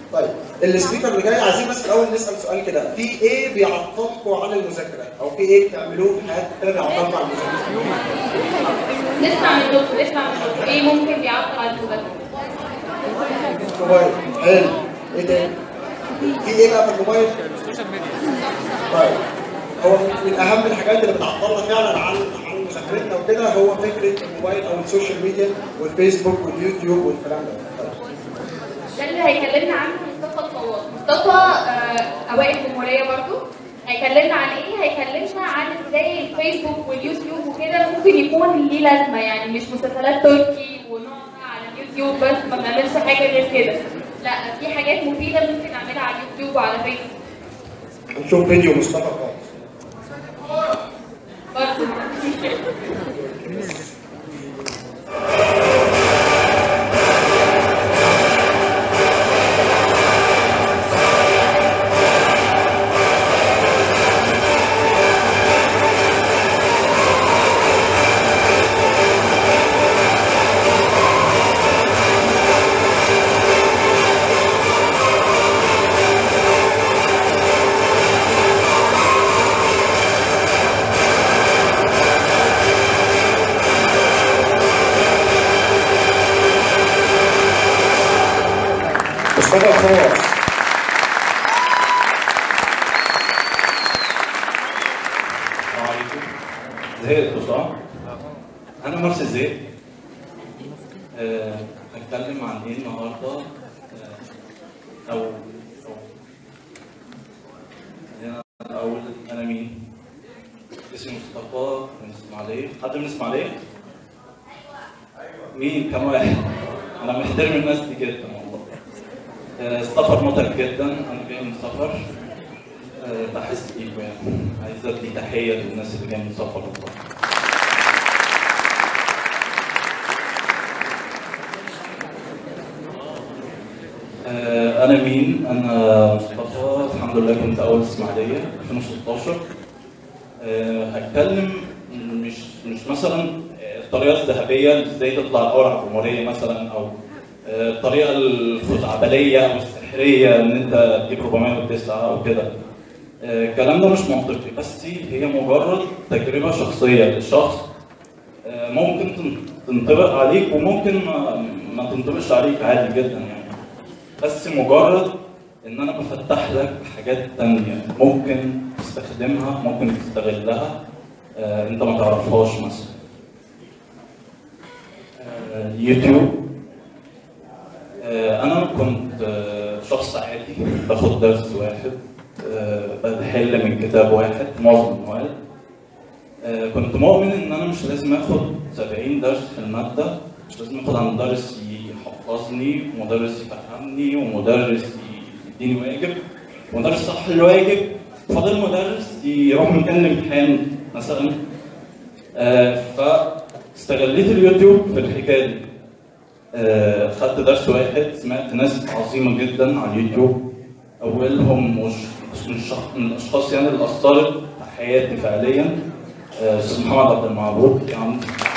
طيب السبيكر اللي جاي عايزين بس الاول نسال سؤال كده في ايه بيعطلكم عن المذاكره او في ايه بتعملوه في حياتكم كده بيعطلكم عن المذاكره نسمع من الدكتور نسمع من الدكتور ايه ممكن بيعطل على المذاكره الموبايل حلو ايه تاني في ايه بقى في الموبايل طيب هو من اهم الحاجات اللي بتعطلنا فعلا عن عن مذاكرتنا وكده هو فكره الموبايل او السوشيال ميديا والفيسبوك واليوتيوب والكلام ده طيب. ده اللي هيكلمنا عنه مصطفى الفواز مصطفى آه، اوائل الجمهوريه برضو هيكلمنا عن ايه هيكلمنا عن ازاي الفيسبوك واليوتيوب وكده ممكن يكون ليه لازمه يعني مش مسلسلات تركي ونقعد بقى على اليوتيوب بس ما بنعملش حاجه غير كده لا في حاجات مفيده ممكن نعملها على اليوتيوب وعلى فيسبوك هنشوف فيديو مصطفى خالص برضو مصطفى خالص السلام عليكم زهقتوا صح؟ أنا مرسي زهق أه هتكلم عن إيه النهاردة أه أو أو خلينا الأول أنا مين؟ اسمي مصطفى من إسماعيلية حد من إسماعيلية؟ مين كم واحد؟ أنا محترم الناس دي جدا والله أه السفر متعب جدا أنا جاي من سفر أه بحس بيكم يعني عايز ادي تحيه للناس اللي جايه من سفر والله آه، انا مين انا مصطفى الحمد لله كنت اول اسماعيليه 2016 آه، هتكلم مش مش مثلا الطريقه الذهبيه ازاي تطلع الاول على الجمهوريه مثلا او آه، الطريقه الخزعبليه او السحريه ان انت تجيب 409 او كده آه، الكلام ده مش منطقي بس هي مجرد تجربه شخصيه للشخص آه، ممكن تن- تنطبق عليك وممكن ما, ما تنطبقش عليك عادي جدا يعني بس مجرد ان انا بفتح لك حاجات تانية ممكن تستخدمها ممكن تستغلها آه، انت ما تعرفهاش مثلا آه، يوتيوب آه، انا كنت آه، شخص عادي باخد درس واحد آه، بحل من كتاب واحد معظم المواد آه، كنت مؤمن ان انا مش لازم اخد 70 درس في الماده مش لازم اخد عن مدرس يحفظني ومدرس يفهمني ومدرس يديني واجب ومدرس صح الواجب فاضل مدرس يروح مكان الامتحان مثلا آه، فاستغليت اليوتيوب في الحكايه دي آه، خدت درس واحد سمعت ناس عظيمه جدا على اليوتيوب اولهم مش من الشخ- من الاشخاص يعني اللي اثرت في حياتي فعليا آه، استاذ محمد عبد المعبود يعني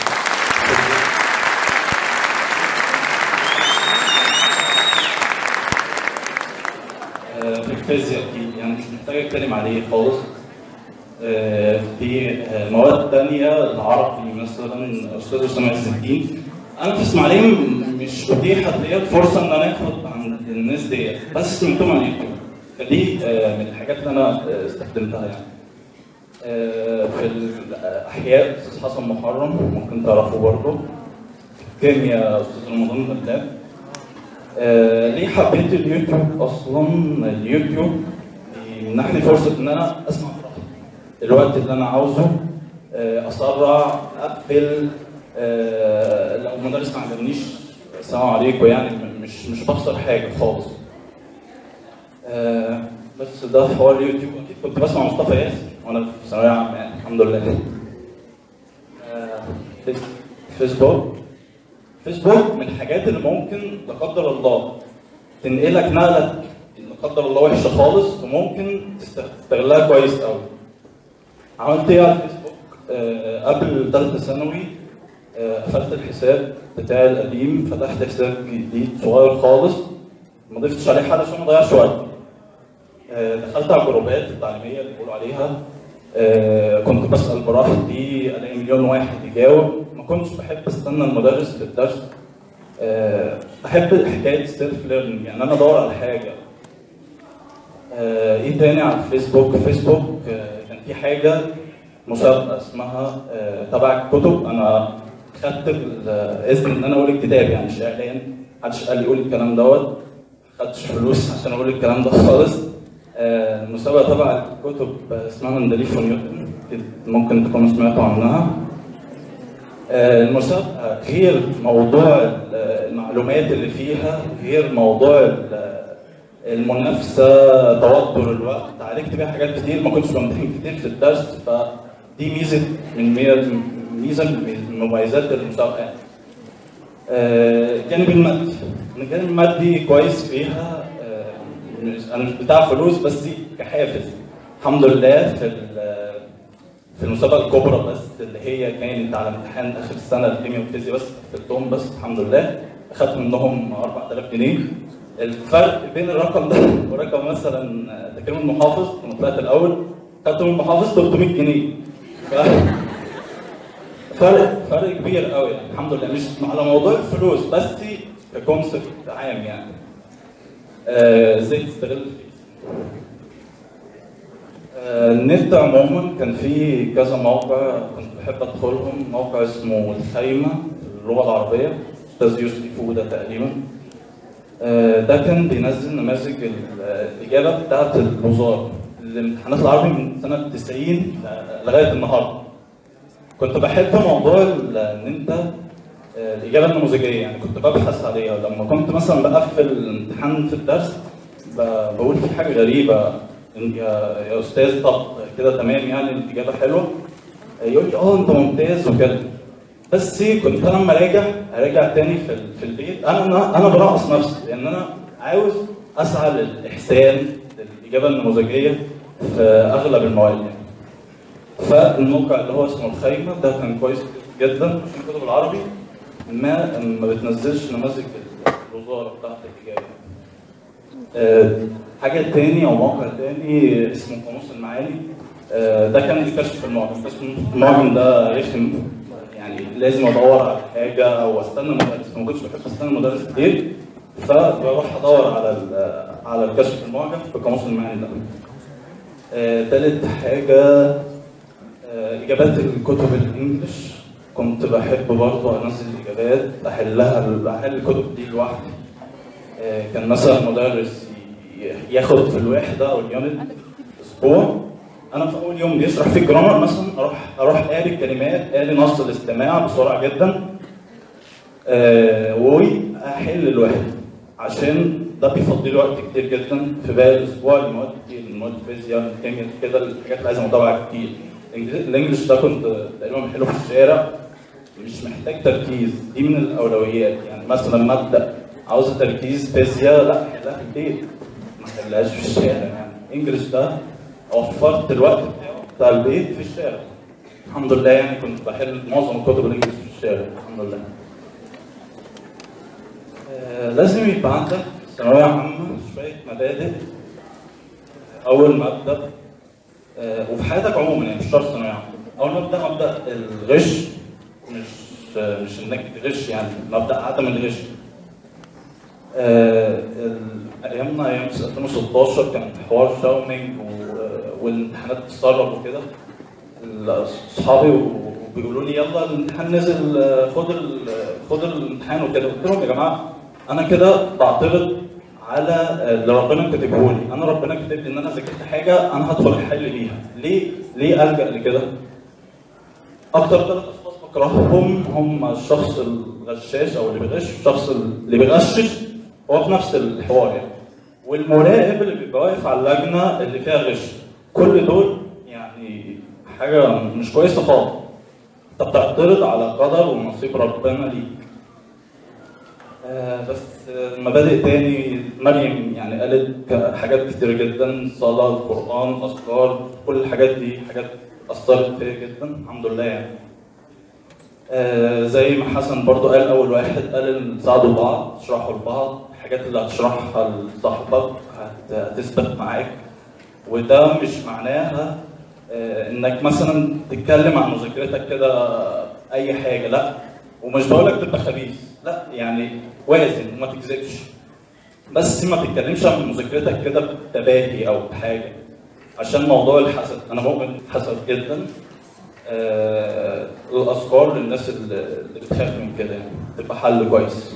آه، في الفيزياء اكيد يعني مش محتاج اتكلم عليه خالص آه، في آه، مواد تانية العربي مثلا استاذ اسامه عز الدين انا في اسماعيليه م- مش اتيحت ليا الفرصه ان انا اخد عن الناس ديت بس سمعتهم على اليوتيوب فدي آه، من الحاجات اللي انا آه، استخدمتها يعني آه، في الاحياء استاذ حسن محرم ممكن تعرفوه برضه كيمياء استاذ رمضان غلاب آه، ليه حبيت اليوتيوب اصلا اليوتيوب بيمنحني فرصه ان انا اسمع براحتي الوقت اللي انا عاوزه آه، اسرع اقفل آه، لو المدرس ما عجبنيش السلام عليكم يعني م- مش مش بخسر حاجه خالص آه، بس ده حوار اليوتيوب اكيد كنت بسمع مصطفى ياسر وانا في ثانويه عامه يعني الحمد لله آه، فيس- فيسبوك فيسبوك من الحاجات اللي ممكن لا قدر الله تنقلك نقله لا قدر الله وحشه خالص وممكن تستغلها كويس قوي عملت ايه على الفيسبوك آه، قبل ثالثه ثانوي آه، قفلت الحساب بتاعي القديم فتحت حساب جديد صغير خالص ما ضفتش عليه حد عشان ما اضيعش وقت آه، دخلت على الجروبات التعليميه اللي بيقولوا عليها آه، كنت بسال براحتي الاقي مليون واحد يجاوب ما كنتش بحب استنى المدرس في الدرس آه، بحب حكايه سيلف ليرنينج يعني انا ادور على حاجه آه، ايه تاني على الفيسبوك فيسبوك آه، كان في حاجه مسابقه اسمها آه، تبع الكتب انا خدت الاذن ان انا اقول الكتاب يعني مش اعلان محدش قال لي قول الكلام دوت ما خدتش فلوس عشان اقول الكلام ده خالص آه، المسابقه تبع الكتب آه، اسمها مندليف ونيوتن ممكن تكونوا سمعتوا عنها آه، المسابقه غير موضوع ال- المعلومات اللي فيها غير موضوع ال- المنافسه توتر الوقت عالجت بيها حاجات كتير ما كنتش بمتحن كتير في الدرس فدي ميزه من ميز- ميزه من مميزات المسابقه يعني. آه، الجانب المادي الجانب المادي كويس فيها آه، مش- انا مش بتاع فلوس بس دي كحافز الحمد لله في ال- في المسابقه الكبرى بس اللي هي كانت على امتحان اخر السنه الكيمياء والفيزياء بس قفلتهم بس الحمد لله اخدت منهم 4000 جنيه الفرق بين الرقم ده ورقم مثلا تكريم المحافظ لما طلعت الاول خدت من المحافظ 300 جنيه ف- فرق فرق كبير قوي يعني الحمد لله مش على موضوع الفلوس بس ككونسبت عام يعني آه، ازاي تستغل الفلوس آه، النت عموما كان فيه كذا موقع كنت بحب ادخلهم موقع اسمه الخيمه في اللغه العربيه استاذ يوسف فوده تقريبا آه، ده كان بينزل نماذج ال- الاجابه بتاعت الوزاره الامتحانات العربي من سنه 90 لغايه النهارده كنت بحب موضوع ال- ان انت آه، الاجابه النموذجيه يعني كنت ببحث عليها لما كنت مثلا بقفل الامتحان في الدرس ب- بقول في حاجه غريبه إن يا يا استاذ طب كده تمام يعني الاجابه حلوه يقول لي اه انت ممتاز وكده بس كنت انا لما اراجع اراجع تاني في ال- في البيت انا انا انا برقص نفسي لان انا عاوز اسعى للاحسان للاجابه النموذجيه في اغلب المواد يعني فالموقع اللي هو اسمه الخيمه ده كان كويس جدا عشان كده بالعربي ما ما بتنزلش نماذج الوزاره بتاعت الاجابه آه، حاجه تاني او موقع تاني اسمه قاموس المعاني آه، ده كان لكشف المعجم كشف المعجم ده رخم يعني لازم ادور على حاجه او استنى مدرس ما كنتش بحب استنى مدرس كتير فبروح ادور على ال- على الكشف المعجم في قاموس المعاني ده آه، تالت حاجه آه، اجابات الكتب الانجليش كنت بحب برضه انزل الاجابات احلها احل الكتب دي لوحدي آه، كان مثلا مدرس ي- ياخد في الوحده او اليونت اسبوع انا في اول يوم بيشرح فيه الجرامر مثلا اروح اروح قاري الكلمات قاري نص الاستماع بسرعه جدا آه، واحل الوحده عشان ده بيفضي لي وقت كتير جدا في باقي الاسبوع المواد كتير المواد الفيزياء الكيمياء كده الحاجات اللي لازم اتابعها كتير الإنجليز- الانجليش ده كنت تقريبا بحله في الشارع مش محتاج تركيز دي من الاولويات يعني مثلا ماده عاوزه تركيز فيزياء لا حلها في البيت ما حلهاش في الشارع يعني انجلش ده وفرت الوقت بتاعه بتاع البيت في الشارع الحمد لله يعني كنت بحل معظم الكتب الانجليش في الشارع الحمد لله آه، لازم يبقى عندك ثانوية عامة شوية مبادئ أول ما أبدأ آه، وفي حياتك عموما يعني مش شرط ثانوية عامة أول ما أبدأ أبدأ الغش مش آه، مش إنك تغش يعني مبدأ عدم الغش آه، ال- ايامنا ايام 2016 كان حوار شاومينج و- والامتحانات بتتسرب وكده ال- اصحابي و- وبيقولوا لي يلا الامتحان نزل آه، خد ال- خد الامتحان وكده قلت لهم يا جماعه انا كده بعترض على آه، اللي ربنا كاتبه لي انا ربنا كاتب لي ان انا ذاكرت حاجه انا هدخل احل بيها ليه ليه الجا لكده اكتر ثلاث اشخاص بكرههم هم الشخص الغشاش او اللي بيغش الشخص اللي بيغشش هو في نفس الحوار يعني والمراقب اللي بيبقى واقف على اللجنه اللي فيها غش كل دول يعني حاجه مش كويسه خالص انت بتعترض على قدر ونصيب ربنا ليك آه بس آه، مبادئ تاني مريم يعني قالت ك- حاجات كتير جدا صلاة القرآن أذكار كل الحاجات دي حاجات أثرت فيا جدا الحمد لله يعني آه زي ما حسن برضو قال أول واحد قال ساعدوا بعض اشرحوا لبعض الحاجات اللي هتشرحها لصاحبك هت- هتثبت معاك وده مش معناها آه، انك مثلا تتكلم عن مذاكرتك كده اي حاجه لا ومش بقولك تبقى خبيث لا يعني وازن وما تكذبش بس ما تتكلمش عن مذاكرتك كده بتباهي او بحاجه عشان موضوع الحسد انا مؤمن بالحسد جدا آه الاذكار للناس اللي اللي بتخاف من كده يعني تبقى حل كويس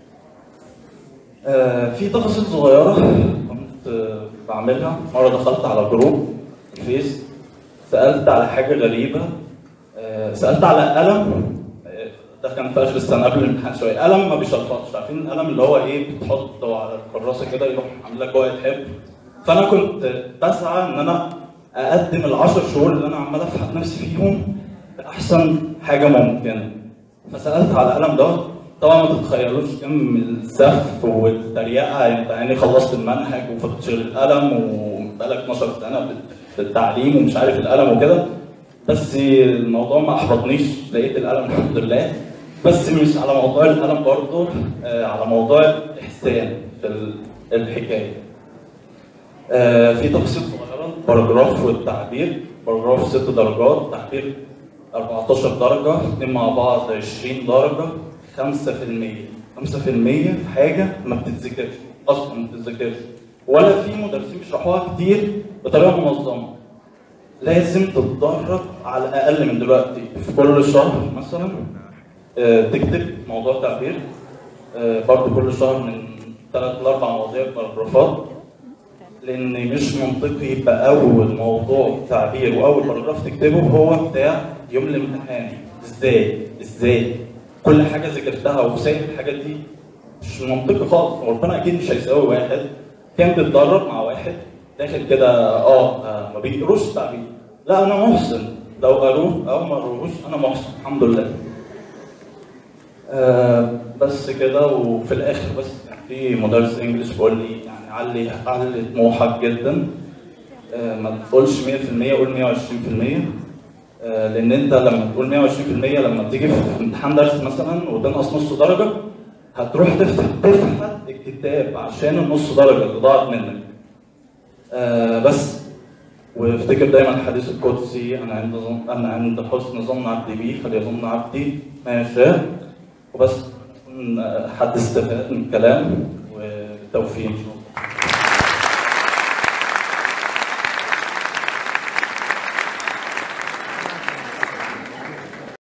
آه في تفاصيل صغيره كنت آه، بعملها مره دخلت على جروب فيس سالت على حاجه غريبه آه سالت على قلم آه، ده كان في اخر السنه قبل الامتحان شويه قلم ما بيشطبش عارفين القلم اللي هو ايه بتحطه على الكراسه كده يروح عامل لك جوه حب فانا كنت بسعى ان انا اقدم العشر شهور اللي انا عمال افحت نفسي فيهم باحسن حاجه ممكنه فسالت على القلم ده طبعا ما تتخيلوش كم السف والتريقه انت يعني خلصت المنهج وفتشر القلم وبقالك 12 سنه في التعليم ومش عارف القلم وكده بس الموضوع ما احبطنيش لقيت القلم الحمد لله بس مش على موضوع القلم برضه آه، على موضوع الاحسان في ال- الحكايه آه، في تفاصيل صغيره الباراجراف والتعبير باراجراف ست درجات تعبير 14 درجه اثنين مع بعض 20 درجه 5% 5% في حاجه ما بتتذكرش اصلا ما بتتذكرش ولا في مدرسين بيشرحوها كتير بطريقه منظمه لازم تتدرب على الاقل من دلوقتي في كل شهر مثلا آه، تكتب موضوع تعبير آه، برضه كل شهر من ثلاث لاربع مواضيع باراجرافات لان مش منطقي يبقى اول موضوع تعبير واول باراجراف تكتبه هو بتاع يوم الامتحان ازاي ازاي كل حاجه ذاكرتها وسايب الحاجات دي مش منطقي خالص وربنا اكيد مش هيساوي واحد كان بيتدرب مع واحد داخل كده اه آه، ما بيقروش تعبير لا انا محسن لو قروه او ما قروش انا محسن الحمد لله آه بس كده وفي الاخر بس كان في مدرس انجلش بيقول لي يعني علي علي طموحك جدا آه ما تقولش 100% قول 120% آه لان انت لما تقول 120% لما تيجي في امتحان درس مثلا وتنقص نص درجه هتروح تفتح تفحت الكتاب عشان النص درجه اللي ضاعت منك آه بس وافتكر دايما الحديث القدسي انا عند ظن انا عند حسن ظن عبدي بي فليظن عبدي ما يشاء وبس أكون حد استفاد من الكلام وتوفيق ان شاء الله